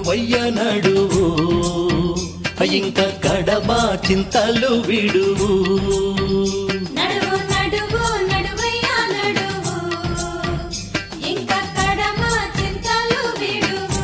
నడువయ్య నడువు ఇంక కడమ చింతలు విడువు నడువు నడువు నడువయ్యా నడువు ఇంకా కడమ చింతలు విడువు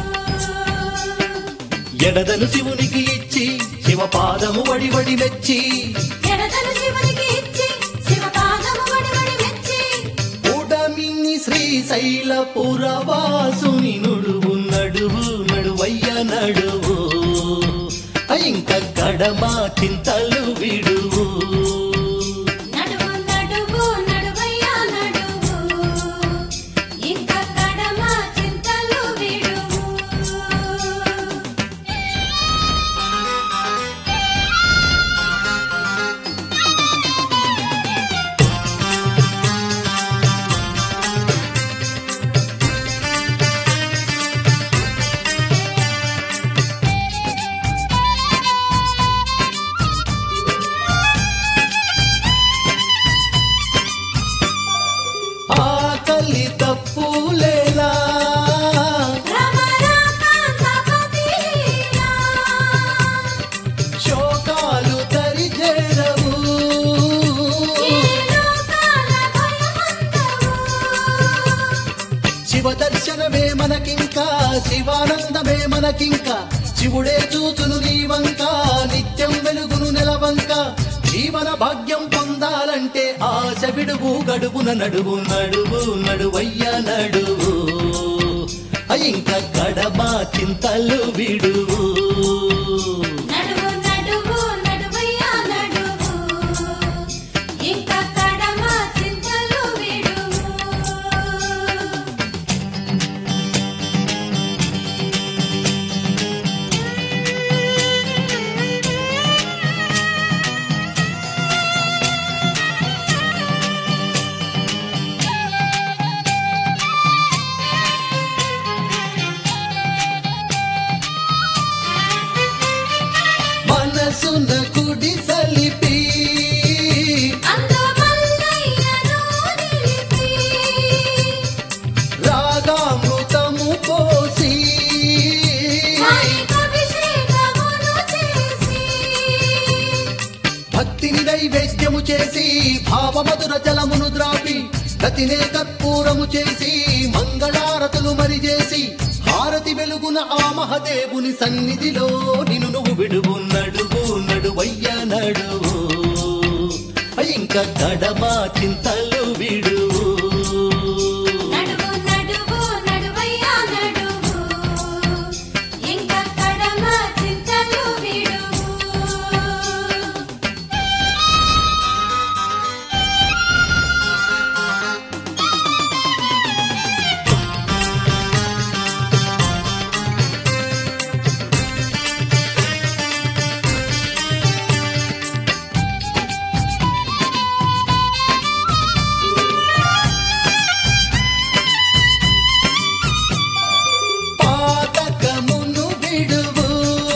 ఎడదను శివునికి ఇచ్చి శివ పాదము వడి వడి మెచ్చి ఎడతలు శివునికి ఇచ్చి శివ పాదము వడి వడి మెచ్చి ఉడమిని శ్రీశైల పురవాసుని నుడువు నడువు నడువయ్య నడువు ఇంక కడమ చింతలు విడువు నడువు నడువు నడువయ్యా నడువు ఇంకా కడమ చింతలు విడువు ఆకలి తప్పులేలా రమ రమ తపతిలీలా శోకాలు తరిచేరవు ఈ లోకాల భయమంతవు శివ దర్శనమే మనకింకా శివానందమే మనకింకా శివుడే చూచును నీవంక నిత్యం వెలుగును నెలవంక జీవన భాగ్యం పొందాలంటే ఆశ విడువు గడువున నడువు నడువు నడువయ్య నడువు ఇంక కడమ చింతలు విడువు నడువు నడువు నడువయ్యా నడువు ఇంకా కడమ చింతలు విడువు మనసున కుడి సలిపి అందుమల్లయ్యను నిలిపి రాగామృతము పోసి వారికభిషేకమును చేసి భక్తిని నైవేద్యము చేసి భావమధుర జలమును ద్రాపి గతినే కర్పూరము చేసి మంగళారతులు మరి చేసి హారతి వెలుగున ఆ మహదేవుని సన్నిధిలో నిన్ను నువ్వు విడువు నడువు నడువయ్య నడువు ఇంక కడమ చింతలు విడువు నడువు నడువు నడువయ్యా నడువు ఇంకా కడమ చింతలు విడువు పాతకమును విడువు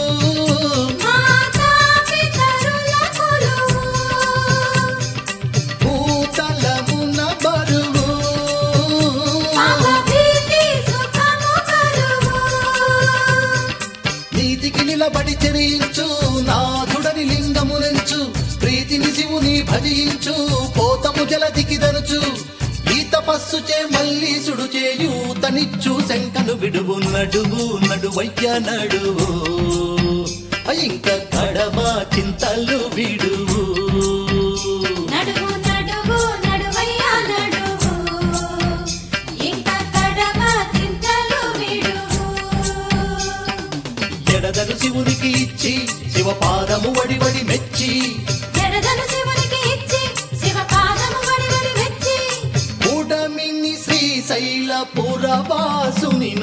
మాతా పితరుల కొలువు భూతలమున బరువు భవభీతి సుఖము కరువు నీతికి నిలబడి చెరించు నాథుడని లింగమునెంచు ప్రీతిని శివుని భజించు పోతము జలదికి దనుచు ఈ తపస్సు చే మళ్ళీ సుడు చేయూతనిచ్చు శంకను విడువు నడువు నడువయ్య నడువు ఇంక కడమ చింతలు విడువు నడువు నడువు నడువయ్యా నడువు ఇంకా కడమ చింతలు విడువు ఎడదను శివునికి ఇచ్చి శివ పాదము వడి వడి మెచ్చి జడదను శివునికి ఇచ్చి శివ పాదము వడి వడి మెచ్చి కూడమిని శ్రీశైల పురవాసుని